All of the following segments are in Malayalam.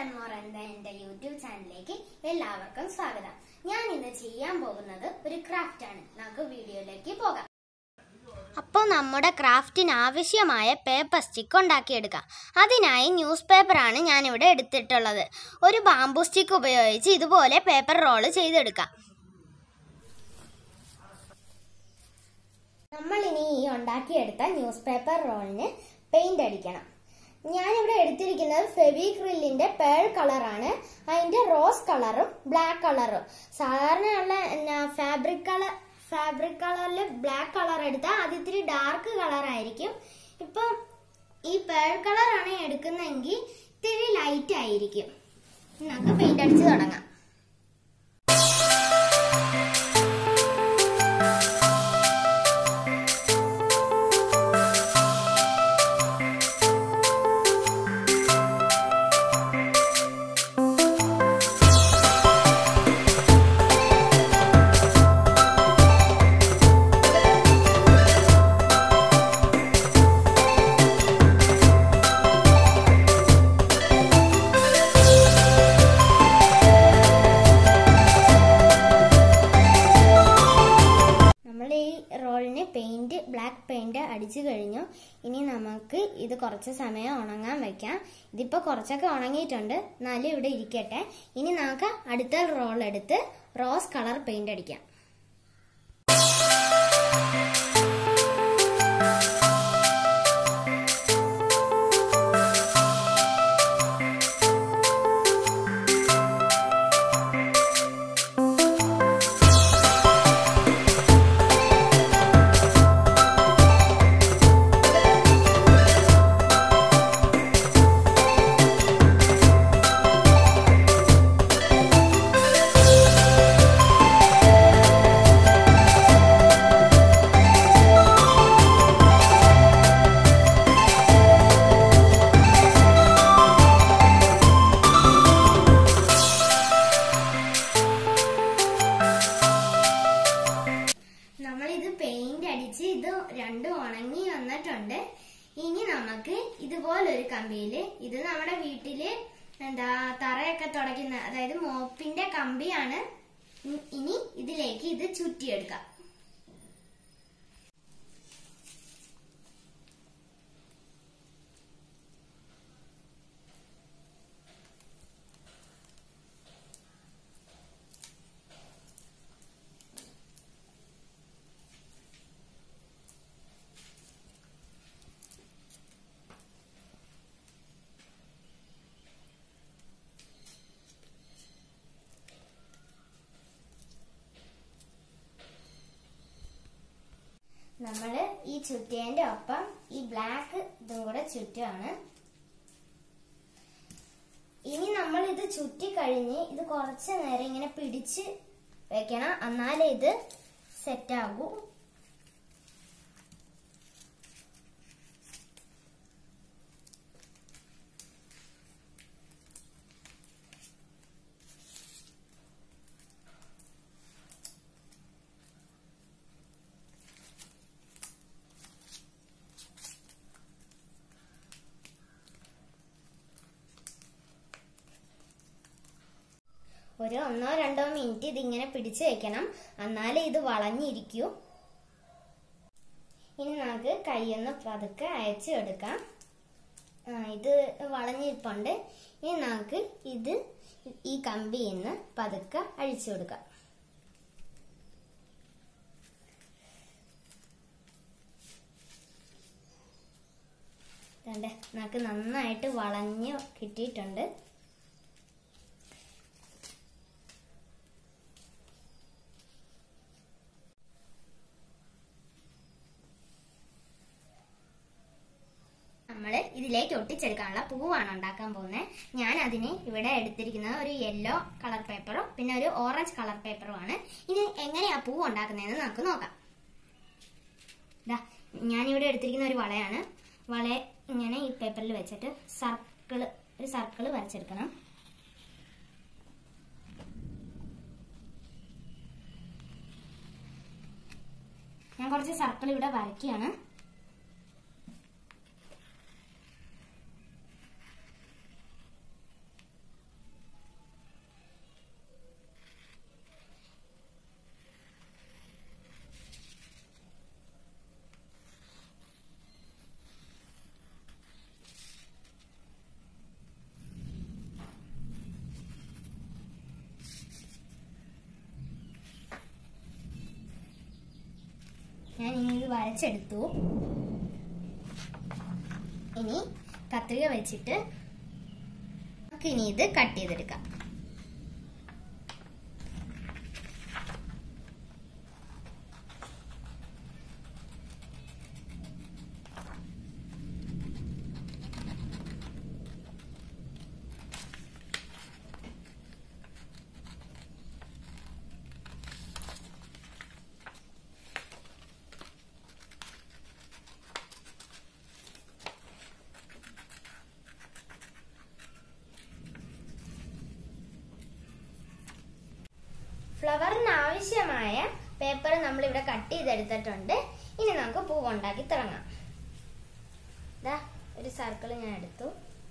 മോർ എന്ന എന്റെ യൂട്യൂബ് ചാനലിലേക്ക് എല്ലാവർക്കും സ്വാഗതം ഞാൻ ഇന്ന് ചെയ്യാൻ പോകുന്നത് ഒരു ക്രാഫ്റ്റ് ആണ് നമുക്ക് വീഡിയോയിലേക്ക് പോകാം അപ്പോൾ നമ്മുടെ ക്രാഫ്റ്റിന് ആവശ്യമായ പേപ്പർ സ്റ്റിക്ക് ഉണ്ടാക്കിയെടുക്കാം അതിനായി ന്യൂസ് പേപ്പറാണ് ഞാനിവിടെ എടുത്തിട്ടുള്ളത് ഒരു ബാംബു സ്റ്റിക്ക് ഉപയോഗിച്ച് ഇതുപോലെ പേപ്പർ റോള് ചെയ്തെടുക്കാം നമ്മൾ ഇനി ഈ ഉണ്ടാക്കിയെടുത്ത ന്യൂസ് പേപ്പർ റോളിന് പെയിന്റ് അടിക്കണം ഞാനിവിടെ എടുത്തിരിക്കുന്നത് ഫെവിക്രില്ലിന്റെ പേൾ കളറാണ് അതിന്റെ റോസ് കളറും ബ്ലാക്ക് കളറും സാധാരണയുള്ള ഫാബ്രിക് കളർ ഫാബ്രിക് കളറിൽ ബ്ലാക്ക് കളർ എടുത്താൽ അത് ഇത്തിരി ഡാർക്ക് കളർ ആയിരിക്കും ഇപ്പം ഈ പേൾ കളറാണ് എടുക്കുന്നതെങ്കിൽ ഇത്തിരി ലൈറ്റ് ആയിരിക്കും നമുക്ക് പെയിന്റ് അടിച്ച് തുടങ്ങാം നമ്മൾ ഈ റോളിന് പെയിന്റ് ബ്ലാക്ക് പെയിന്റ് അടിച്ചു കഴിഞ്ഞു ഇനി നമുക്ക് ഇത് കുറച്ച് സമയം ഉണങ്ങാൻ വെക്കാം ഇതിപ്പോ കുറച്ചൊക്കെ ഉണങ്ങിയിട്ടുണ്ട് എന്നാലും ഇവിടെ ഇരിക്കട്ടെ ഇനി നമുക്ക് അടുത്ത റോൾ എടുത്ത് റോസ് കളർ പെയിന്റ് അടിക്കാം നമ്മളിത് പെയിന്റ് അടിച്ച് ഇത് രണ്ടും ഉണങ്ങി വന്നിട്ടുണ്ട് ഇനി നമുക്ക് ഇതുപോലൊരു കമ്പിയില് ഇത് നമ്മുടെ വീട്ടില് എന്താ തറയൊക്കെ തുടയ്ക്കുന്ന അതായത് മോപ്പിന്റെ കമ്പിയാണ് ഇ- ഇനി ഇതിലേക്ക് ഇത് ചുറ്റിയെടുക്കാം നമ്മള് ഈ ചുറ്റിയതിന്റെ ഒപ്പം ഈ ബ്ലാക്ക് ഇതും കൂടെ ചുറ്റുവാണ് ഇനി നമ്മൾ ഇത് ചുറ്റി കഴിഞ്ഞ് ഇത് കുറച്ച് നേരം ഇങ്ങനെ പിടിച്ച് വെക്കണം എന്നാലേ ഇത് സെറ്റ് ആകൂ ഒരു ഒന്നോ രണ്ടോ മിനിറ്റ് ഇതിങ്ങനെ പിടിച്ചു വെക്കണം എന്നാലേ ഇത് വളഞ്ഞിരിക്കൂ ഇനി നമുക്ക് കൈയൊന്ന് പതുക്കെ അയച്ചു എടുക്കാം ആ, ഇത് വളഞ്ഞിരിപ്പുണ്ട് ഇനി നമുക്ക് ഇത് ഈ കമ്പിയിൽ നിന്ന് പതുക്കെ അഴിച്ചു കൊടുക്കാം ദാണ്ടെ, നമുക്ക് നന്നായിട്ട് വളഞ്ഞ് കിട്ടിയിട്ടുണ്ട് നമ്മൾ ഇതിലേക്ക് ഒട്ടിച്ചെടുക്കാനുള്ള പൂവാണ് ഉണ്ടാക്കാൻ പോകുന്നത് ഞാൻ അതിന് ഇവിടെ എടുത്തിരിക്കുന്നത് ഒരു യെല്ലോ കളർ പേപ്പറും പിന്നെ ഒരു ഓറഞ്ച് കളർ പേപ്പറും ആണ് ഇനി എങ്ങനെയാ പൂവ് ഉണ്ടാക്കുന്നതെന്ന് നമുക്ക് നോക്കാം ദാ ഞാനിവിടെ എടുത്തിരിക്കുന്ന ഒരു വളയാണ് വള ഇങ്ങനെ ഈ പേപ്പറിൽ വെച്ചിട്ട് സർക്കിള് ഒരു സർക്കിള് വരച്ചെടുക്കണം ഞാൻ കുറച്ച് സർക്കിൾ ഇവിടെ വരയ്ക്കുകയാണ് വരച്ചെടുത്തു ഇനി കത്രിക വെച്ചിട്ട് നമുക്ക് ഇനി ഇത് കട്ട് ചെയ്തെടുക്കാം ഫ്ലവറിന് ആവശ്യമായ പേപ്പർ നമ്മൾ ഇവിടെ കട്ട് ചെയ്തെടുത്തിട്ടുണ്ട് ഇനി നമുക്ക് പൂവ് ഉണ്ടാക്കി തുടങ്ങാം ദാ ഒരു സർക്കിൾ ഞാൻ എടുത്തു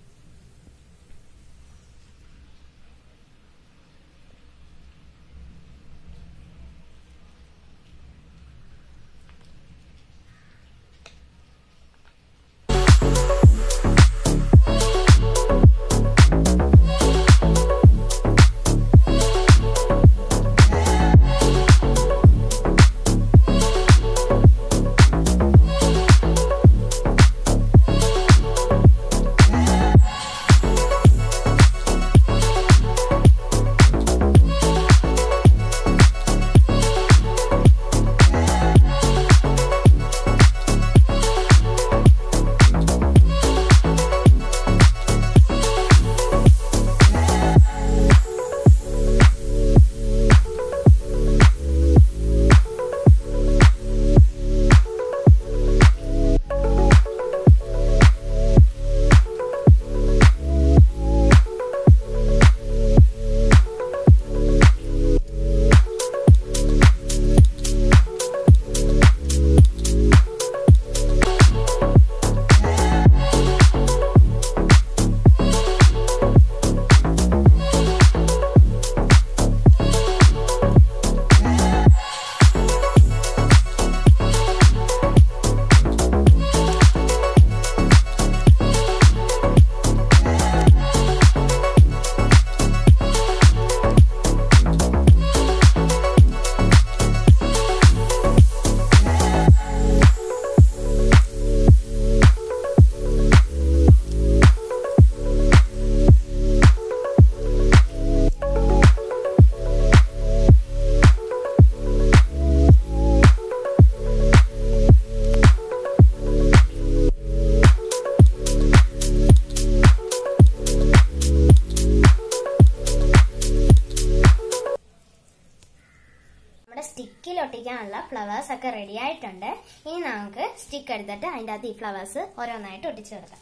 നമ്മുടെ സ്റ്റിക്കിൽ ഒട്ടിക്കാനുള്ള ഫ്ലവേഴ്സ് ഒക്കെ റെഡി ആയിട്ടുണ്ട് ഇനി നമുക്ക് സ്റ്റിക്ക് എടുത്തിട്ട് അതിൻ്റെ അകത്ത് ഈ ഫ്ലവേഴ്സ് ഓരോന്നായിട്ട് ഒട്ടിച്ചു കൊടുക്കാം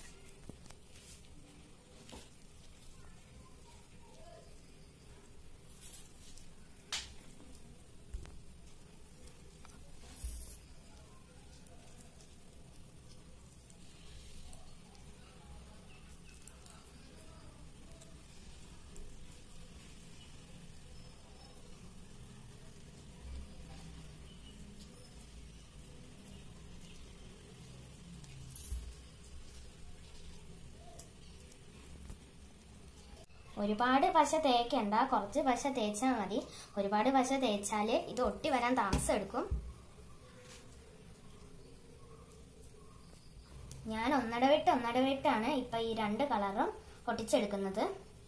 ഒരുപാട് പശ തേക്കണ്ട കുറച്ച് പശ തേച്ചാൽ മതി ഒരുപാട് പശ തേച്ചാൽ ഇത് ഒട്ടി വരാൻ താമസം എടുക്കും ഞാൻ ഒന്നടവിട്ട് ഒന്നടവിട്ടാണ് ഇപ്പൊ ഈ രണ്ട് കളറും ഒട്ടിച്ചെടുക്കുന്നത്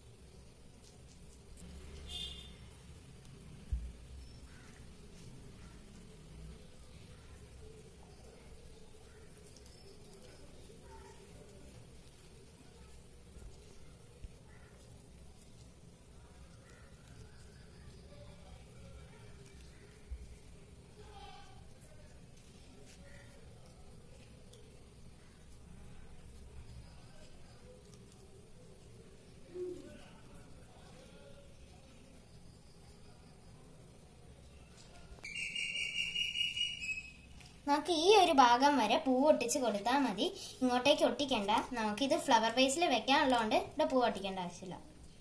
നമുക്ക് ഈ ഒരു ഭാഗം വരെ പൂ ഒട്ടിച്ച് കൊടുത്താൽ മതി ഇങ്ങോട്ടേക്ക് ഒട്ടിക്കണ്ട നമുക്കിത് ഫ്ലവർ വേസിൽ വെക്കാനുള്ളതുകൊണ്ട് ഇവിടെ പൂ ഒട്ടിക്കേണ്ട ആവശ്യമില്ല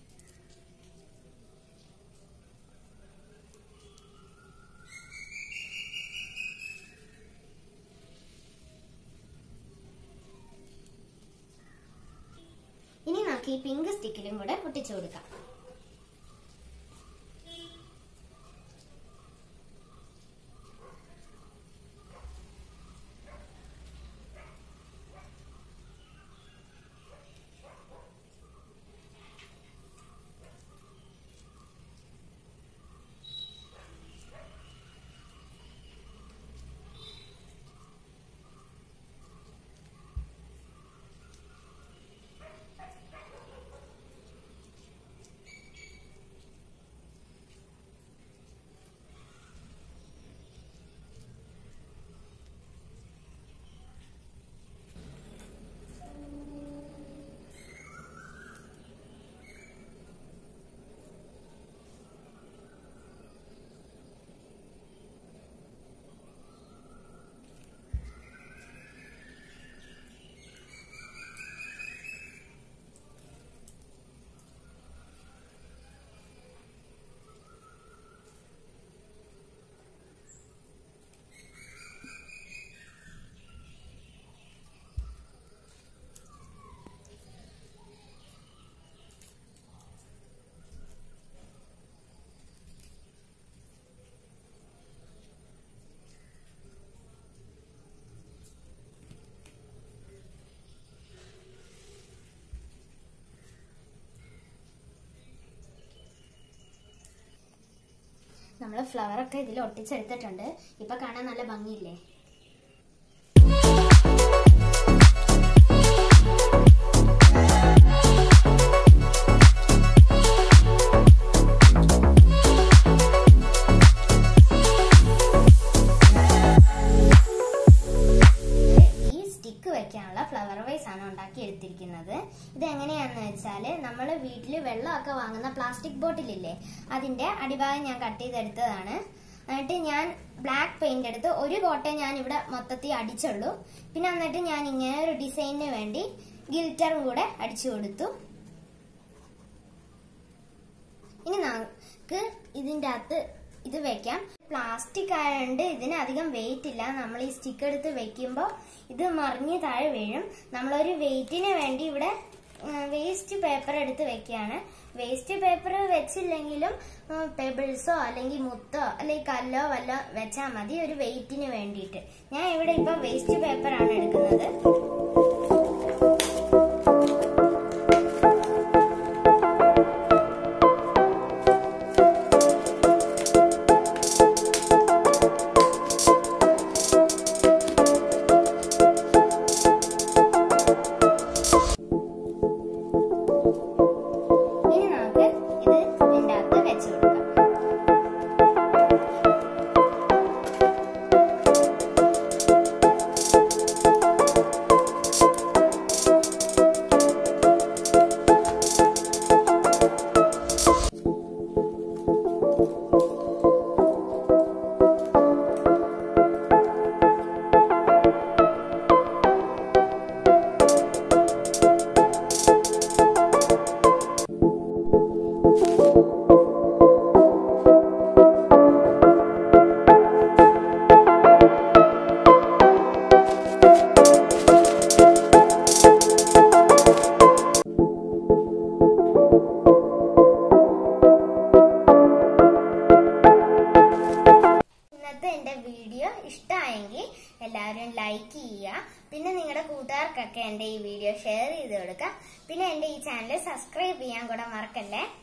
ഇനി നമുക്ക് ഈ പിങ്ക് സ്റ്റിക്കിലും കൂടെ ഒട്ടിച്ചു കൊടുക്കാം നമ്മൾ ഫ്ലവർ ഒക്കെ ഇതിൽ ഒട്ടിച്ചെടുത്തിട്ടുണ്ട് ഇപ്പൊ കാണാൻ നല്ല ഭംഗിയില്ലേ ഈ സ്റ്റിക്ക് വെക്കാനുള്ള ഫ്ലവർ വൈസ് ആണ് ഉണ്ടാക്കി എടുത്തിരിക്കുന്നത് ഇത് എങ്ങനെയാന്ന് വെച്ചാൽ നമ്മൾ വീട്ടിൽ വെള്ളമൊക്കെ വാങ്ങുന്ന പ്ലാസ്റ്റിക് ബോട്ടിലില്ലേ അതിന്റെ അടിഭാഗം ഞാൻ കട്ട് ചെയ്തെടുത്തതാണ് എന്നിട്ട് ഞാൻ ബ്ലാക്ക് പെയിന്റ് എടുത്ത് ഒരു കോട്ടേ ഞാൻ ഇവിടെ മൊത്തത്തിൽ അടിച്ചുള്ളൂ പിന്നെ എന്നിട്ട് ഞാൻ ഇങ്ങനെ ഒരു ഡിസൈനിന് വേണ്ടി ഗിൽറ്ററും കൂടെ അടിച്ചു കൊടുത്തു ഇനി നമുക്ക് ഇതിന്റെ അകത്ത് ഇത് വെക്കാം പ്ലാസ്റ്റിക് ആയതുകൊണ്ട് ഇതിന് അധികം വെയിറ്റ് ഇല്ല നമ്മൾ ഈ സ്റ്റിക്ക് എടുത്ത് വെക്കുമ്പോൾ ഇത് മറിഞ്ഞ് താഴെ വീഴും നമ്മളൊരു വെയിറ്റിന് വേണ്ടി ഇവിടെ വേസ്റ്റ് പേപ്പർ എടുത്ത് വെക്കുകയാണ് വേസ്റ്റ് പേപ്പർ വെച്ചില്ലെങ്കിലും പെബിൾസോ അല്ലെങ്കിൽ മുത്തോ അല്ലെങ്കിൽ കല്ലോ വല്ലോ വെച്ചാൽ മതി ഒരു വെയിറ്റിന് വേണ്ടിയിട്ട് ഞാൻ ഇവിടെ ഇപ്പൊ വേസ്റ്റ് പേപ്പർ ആണ് എടുക്കുന്നത് ഇനി നമുക്ക് ഇത് ഇതിന്റെ അകത്ത് വെച്ച് കൊടുക്കാം ഇന്നത്തെ എന്റെ വീഡിയോ ഇഷ്ടമായെങ്കിൽ എല്ലാവരും ലൈക്ക് ചെയ്യുക പിന്നെ നിങ്ങളുടെ കൂട്ടുകാർക്കൊക്കെ എന്റെ ഈ വീഡിയോ ഷെയർ ചെയ്ത് കൊടുക്കുക പിന്നെ എന്റെ ഈ ചാനൽ സബ്സ്ക്രൈബ് ചെയ്യാൻ കൂടെ മറക്കല്ലേ